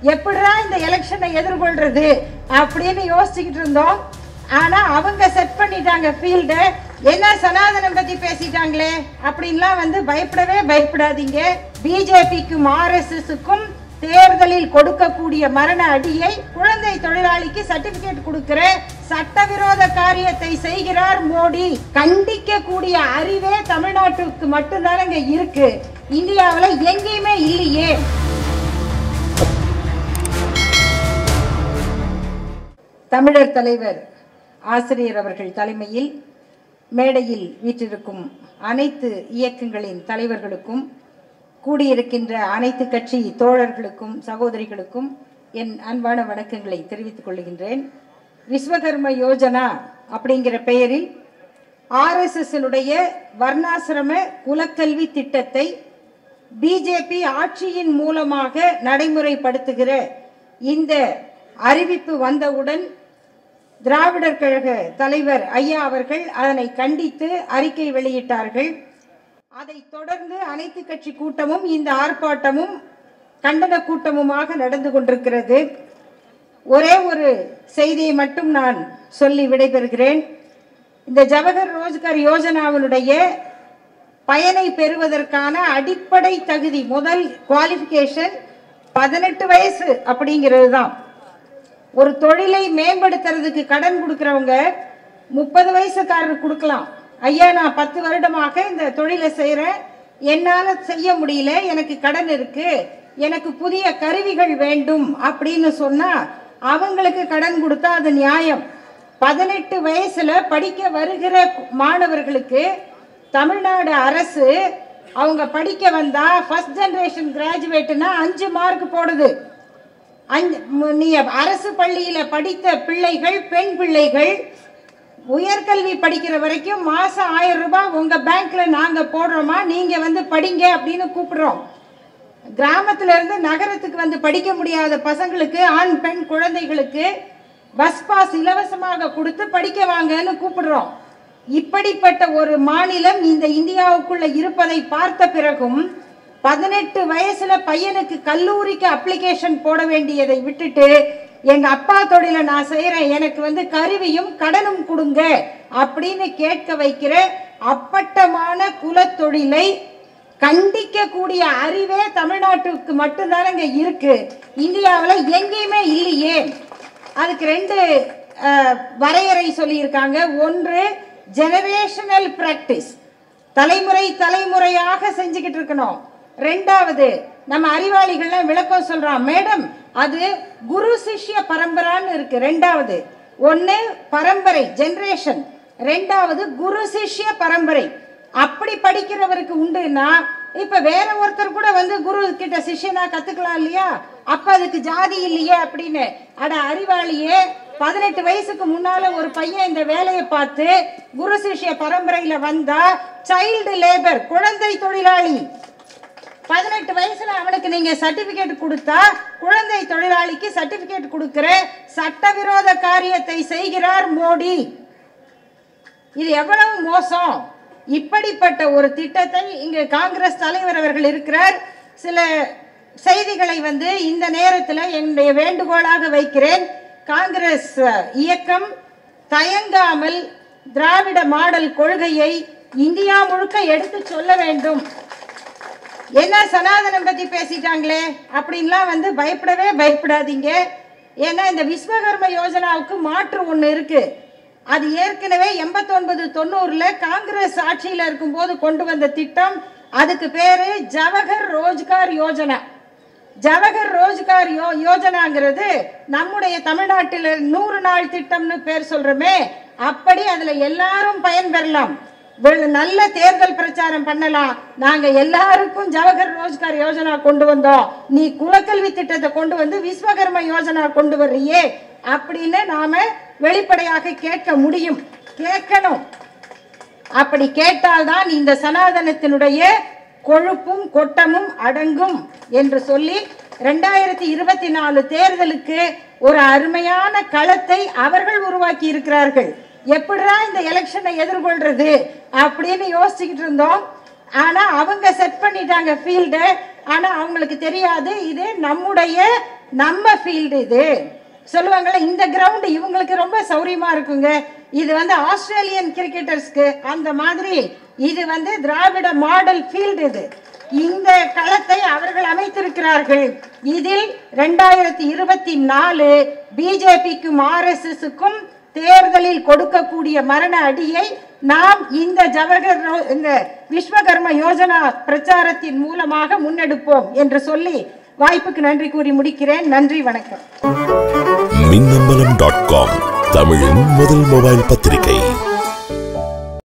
எப்படிடா இந்த எலெக்ஷனை எதிர்கொள்றது அப்படின்னு யோசிச்சுக்கிட்டு இருந்தோம் ஆனா அவங்க செட் பண்ணிட்டாங்க ஃபீல்டு என்ன சனாதனம் பத்தி பேசிட்டாங்களே அப்படின்லாம் வந்து பயப்படவே பயப்படாதீங்க பிஜேபிக்கும் ஆர்எஸ்எஸ்க்கும் தேர்தலில் கொடுக்கக்கூடிய மரண அடியை குழந்தை தொழிலாளிக்கு சர்டிபிகேட் கொடுக்கிற சட்டவிரோத காரியத்தை செய்கிறார் மோடி கண்டிக்க கூடிய அறிவே தமிழ்நாட்டுக்கு மட்டும்தானங்க இருக்கு இந்தியாவுல எங்கேயுமே இல்லையே தமிழர் தலைவர் ஆசிரியர் அவர்கள் தலைமையில் மேடையில் வீற்றிருக்கும் அனைத்து இயக்கங்களின் தலைவர்களுக்கும் கூடியிருக்கின்ற அனைத்து கட்சி தோழர்களுக்கும் சகோதரிகளுக்கும் என் அன்பான வணக்கங்களை தெரிவித்துக் கொள்கின்றேன் விஸ்வகர்ம யோஜனா அப்படிங்கிற பெயரில் ஆர்எஸ்எஸ்னுடைய வர்ணாசிரம குலக்கல்வி திட்டத்தை பிஜேபி ஆட்சியின் மூலமாக நடைமுறைப்படுத்துகிற இந்த அறிவிப்பு வந்தவுடன் திராவிடர் கழக தலைவர் ஐயா அவர்கள் அதனை கண்டித்து அறிக்கை வெளியிட்டார்கள் அதைத் தொடர்ந்து அனைத்து கட்சி கூட்டமும் இந்த ஆர்ப்பாட்டமும் கண்டன கூட்டமுமாக நடந்து கொண்டிருக்கிறது ஒரே ஒரு செய்தியை மட்டும் நான் சொல்லி விடைபெறுகிறேன் இந்த ஜவஹர் ரோஜ்கர் யோஜனாவினுடைய பயனை பெறுவதற்கான அடிப்படை தகுதி முதல் குவாலிஃபிகேஷன் பதினெட்டு வயசு அப்படிங்கிறது தான் ஒரு தொழிலை மேம்படுத்துறதுக்கு கடன் கொடுக்கறவங்க முப்பது வயசுக்காரருக்கு கொடுக்கலாம் ஐயா நான் பத்து வருடமாக இந்த தொழிலை செய்கிறேன் என்னால் செய்ய முடியல எனக்கு கடன் இருக்கு எனக்கு புதிய கருவிகள் வேண்டும் அப்படின்னு சொன்னா அவங்களுக்கு கடன் கொடுத்தா அது நியாயம் பதினெட்டு வயசுல படிக்க வருகிற மாணவர்களுக்கு தமிழ்நாடு அரசு அவங்க படிக்க வந்தா ஃபர்ஸ்ட் ஜெனரேஷன் கிராஜுவேட்னா அஞ்சு மார்க் போடுது அஞ்சு ம- நீ அரசு பள்ளியில படித்த பிள்ளைகள் பெண் பிள்ளைகள் உயர்கல்வி படிக்கிற வரைக்கும் மாசம் ஆயிரம் ரூபாய் உங்க பேங்க்ல நாங்க போடுறோமா நீங்க வந்து படிங்க அப்படின்னு கூப்பிடுறோம் கிராமத்துல இருந்து நகரத்துக்கு வந்து படிக்க முடியாத பசங்களுக்கு ஆண் பெண் குழந்தைகளுக்கு பஸ் பாஸ் இலவசமாக கொடுத்து படிக்க வாங்கன்னு கூப்பிடுறோம் இப்படிப்பட்ட ஒரு மாநிலம் இந்த இந்தியாவுக்குள்ள இருப்பதை பார்த்த பிறகும் பதினெட்டு வயசுல பையனுக்கு கல்லூரிக்கு அப்ளிகேஷன் போட வேண்டியதை விட்டுட்டு எங்க அப்பா தொழிலை நான் செய்யறேன் எனக்கு வந்து கருவியும் கடனும் கொடுங்க அப்படின்னு கேட்க வைக்கிற அப்பட்டமான குலத்தொழிலை கண்டிக்க கூடிய அறிவே தமிழ்நாட்டுக்கு மட்டும்தானங்க இருக்கு இந்தியாவில் எங்கேயுமே இல்லையே அதுக்கு ரெண்டு அஹ், வரையறை சொல்லியிருக்காங்க ஒன்று ஜெனரேஷனல் பிராக்டிஸ் தலைமுறை தலைமுறையாக செஞ்சுக்கிட்டு இருக்கணும் ரெண்டாவது நம்ம அறிவாளிகள்லாம் விளக்கம் சொல்றோம் மேடம் அது குரு சிஷ்ய பரம்பரான்னு இருக்கு ரெண்டாவது ஒன்று பரம்பரை ஜெனரேஷன் ரெண்டாவது குரு சிஷ்ய பரம்பரை அப்படி படிக்கிறவருக்கு உண்டுன்னா இப்ப வேற ஒருத்தர் கூட வந்து குரு கிட்ட சிஷ்யனா கத்துக்கலாம் இல்லையா அப்ப அதுக்கு ஜாதி இல்லையே அப்படின்னு அட அறிவாளியே பதினெட்டு வயசுக்கு முன்னால ஒரு பையன் இந்த வேலையை பார்த்து குரு சிஷ்ய பரம்பரையில வந்தா சைல்டு லேபர் குழந்தை தொழிலாளி பதினெட்டு வயசுல அவனுக்கு நீங்க சர்டிபிகேட் கொடுத்தா குழந்தை தொழிலாளிக்கு சர்டிபிகேட் கொடுக்கிற சட்டவிரோத காரியத்தை செய்கிறார் மோடி இது எவ்வளவு மோசம் இப்படிப்பட்ட ஒரு திட்டத்தை இங்கு காங்கிரஸ் தலைவர் அவர்கள் இருக்கிறார் சில செய்திகளை வந்து இந்த நேரத்தில் என்னுடைய வேண்டுகோளாக வைக்கிறேன் காங்கிரஸ் அஹ், இயக்கம் தயங்காமல் திராவிட மாடல் கொள்கையை இந்தியா முழுக்க எடுத்து சொல்ல வேண்டும் என்ன சனாதனம் பத்தி பேசிட்டாங்களே அப்படின்லாம் வந்து பயப்படவே பயப்படாதீங்க ஏன்னா இந்த விஸ்வகர்ம யோஜனாவுக்கு மாற்று ஒன்று இருக்கு அது ஏற்கனவே எண்பத்தொன்பது தொண்ணூறுல காங்கிரஸ் ஆட்சியில் இருக்கும்போது கொண்டு வந்த திட்டம் அதுக்கு பேரு ஜவஹர் ரோஜ்கார் யோஜனா ஜவஹர் ரோஜ்கார் யோ யோஜனாங்கிறது நம்முடைய தமிழ்நாட்டில் நூறு நாள் திட்டம்னு பேர் சொல்றோமே அப்படி அதுல எல்லாரும் பயன்பெறலாம் வெ- நல்ல தேர்தல் பிரச்சாரம் பண்ணலாம் நாங்க எல்லாருக்கும் ஜவஹர் ரோஜ்கார் யோஜனா கொண்டு வந்தோம் நீ குலக்கல்வி திட்டத்தை கொண்டு வந்து விஸ்வகர்ம யோஜனா கொண்டு வர்றியே அப்படின்னு நாம வெளிப்படையாக கேட்க முடியும் கேட்கணும் அப்படி கேட்டால்தான் இந்த சனாதனத்தினுடைய கொழுப்பும் கொட்டமும் அடங்கும் என்று சொல்லி ரெண்டாயிரத்தி இருபத்தி நாலு தேர்தலுக்கு ஒரு அருமையான களத்தை அவர்கள் உருவாக்கி இருக்கிறார்கள் எப்படிடா இந்த எலெக்ஷனை எதிர்கொள்றது அப்படின்னு யோசிச்சுக்கிட்டு இருந்தோம் ஆனா அவங்க செட் பண்ணிட்டாங்க ஃபீல்டு ஆனா அவங்களுக்கு தெரியாது இது நம்முடைய நம்ம ஃபீல்டு இது சொல்லுவாங்கல்ல இந்த கிரவுண்டு இவங்களுக்கு ரொம்ப சௌரியமா இருக்குங்க இது வந்து ஆஸ்திரேலியன் கிரிக்கெட்டர்ஸ்க்கு அந்த மாதிரி இது வந்து திராவிட மாடல் ஃபீல்டு இது இந்த களத்தை அவர்கள் அமைத்திருக்கிறார்கள் இதில் ரெண்டாயிரத்தி இருபத்தி நாலு பிஜேபிக்கும் ஆர்எஸ்எஸ்க்கும் தேர்தலில் கொடுக்கக்கூடிய மரண அடியை நாம் இந்த ஜவஹர் ரோ- இந்த விஸ்வகர்ம யோஜனா பிரச்சாரத்தின் மூலமாக முன்னெடுப்போம் என்று சொல்லி வாய்ப்புக்கு நன்றி கூறி முடிக்கிறேன் நன்றி வணக்கம் மின்னம்பலம் டாட் காம் தமிழின் முதல் மொபைல் பத்திரிகை